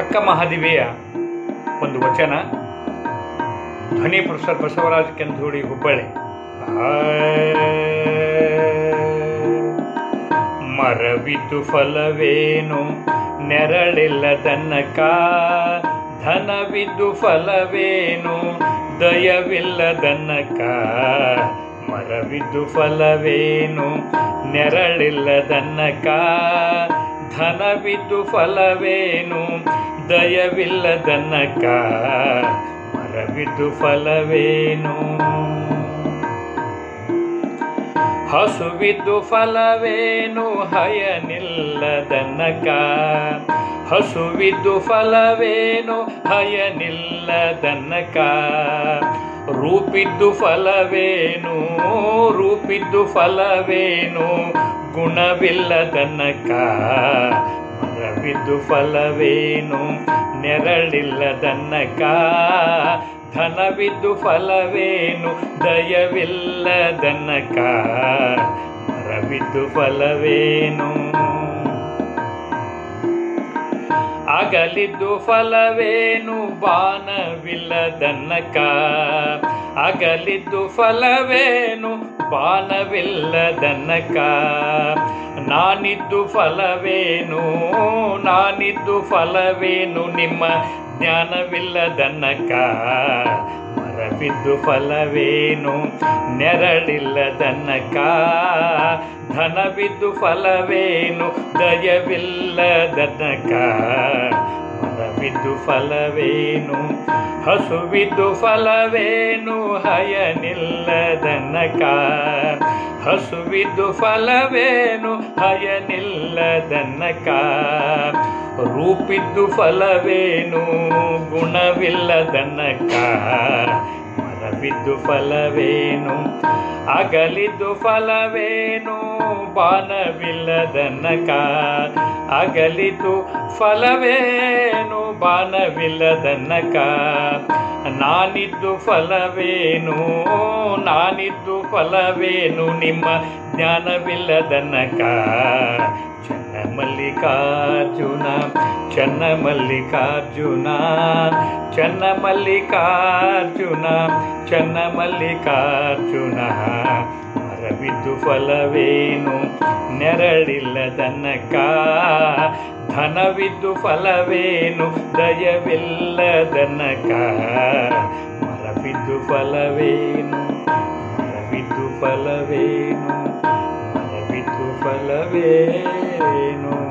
ಅಕ್ಕ ಮಹಾದೇವಿಯ ಒಂದು ವಚನ ಧ್ವನಿ ಪ್ರೊಫೆಸರ್ ಬಸವರಾಜ್ ಕೆಂಧೂಡಿ ಹುಬ್ಬಳ್ಳಿ ಮರವಿದ್ದು ಫಲವೇನು ನೆರಳಿಲ್ಲದನ್ನಕ ಧನವಿದ್ದು ಫಲವೇನು ದಯವಿಲ್ಲದನ್ನಕ ಮರವಿದ್ದು ಫಲವೇನು ನೆರಳಿಲ್ಲದನ್ನಕ ಧನವಿದ್ದು ಫಲವೇನು ದಯವಿಲ್ಲದನ್ನಕ ಮರವಿದ್ದು ಫಲವೇನು ಹಸುವಿದ್ದು ಫಲವೇನು ಹಯನಿಲ್ಲದನ್ನಕ ಹಸುವಿದ್ದು ಫಲವೇನು ಹಯನಿಲ್ಲದನ್ನಕ ರೂಪಿದ್ದು ಫಲವೇನು ರೂಪಿದ್ದು ಫಲವೇನು ಗುಣವಿಲ್ಲದನ್ನಕ ಮರವಿದ್ದು ಫಲವೇನು ನೆರಳಿಲ್ಲದನ್ನಕ ಧನವಿದ್ದು ಫಲವೇನು ದಯವಿಲ್ಲದನ್ನಕ ಮರವಿದ್ದು ಫಲವೇನು ಅಗಲಿದ್ದು ಫಲವೇನು ಬಾನವಿಲ್ಲದನ್ನಕ ಅಗಲಿದ್ದು ಫಲವೇನು ಬಾನವಿಲ್ಲದನ್ನಕ ನಾನಿದ್ದು ಫಲವೇನು ನಾನಿದ್ದು ಫಲವೇನು ನಿಮ್ಮ ಜ್ಞಾನವಿಲ್ಲದನ್ನಕ ಮರವಿದ್ದು ಫಲವೇನು ನೆರಳಿಲ್ಲದನ್ನಕ ಧನವಿದ್ದು ಫಲವೇನು ದಯವಿಲ್ಲದನ್ನಕ ಮರವಿದ್ದು ಫಲವೇನು ಹಸುವಿದ್ದು ಫಲವೇನು ಹಯನಿಲ್ಲದನ್ನಕ ಹಸುವಿದ್ದು ಫಲವೇನು ಹಯನಿಲ್ಲದನ್ನಕ ರೂಪಿದ್ದು ಫಲವೇನು ಗುಣವಿಲ್ಲದನ್ನಕ ಮರವಿದ್ದು ಫಲವೇನು ಅಗಲಿದ್ದು ಫಲವೇನು ಬಾನವಿಲ್ಲದನ್ನಕ ಅಗಲಿತು ಫಲವೇನು ಬಾನವಿಲ್ಲದನ್ನಕ ನಾನಿದ್ದು ಫಲವೇನು ನಾನಿದ್ದು ಫಲವೇನು ನಿಮ್ಮ ಜ್ಞಾನವಿಲ್ಲದನ್ನಕ ಚನ್ನ ಮಲ್ಲಿಕಾರ್ಜುನ ಚನ್ನ ಮಲ್ಲಿಕಾರ್ಜುನ ಚನ್ನ ಮಲ್ಲಿಕಾರ್ಜುನ ಚನ್ನ ಮಲ್ಲಿಕಾರ್ಜುನ ಮರವಿದ್ದು ಫಲವೇನು ನೆರಳಿಲ್ಲದನ್ನಕ ಧನವಿದ್ದು ಫಲವೇನು ದಯವಿಲ್ಲದನ್ನಕ ಮರವಿದ್ದು ಫಲವೇನು ಮರವಿದ್ದು ಫಲವೇನು ಮರವಿದ್ದು ಫಲವೇನು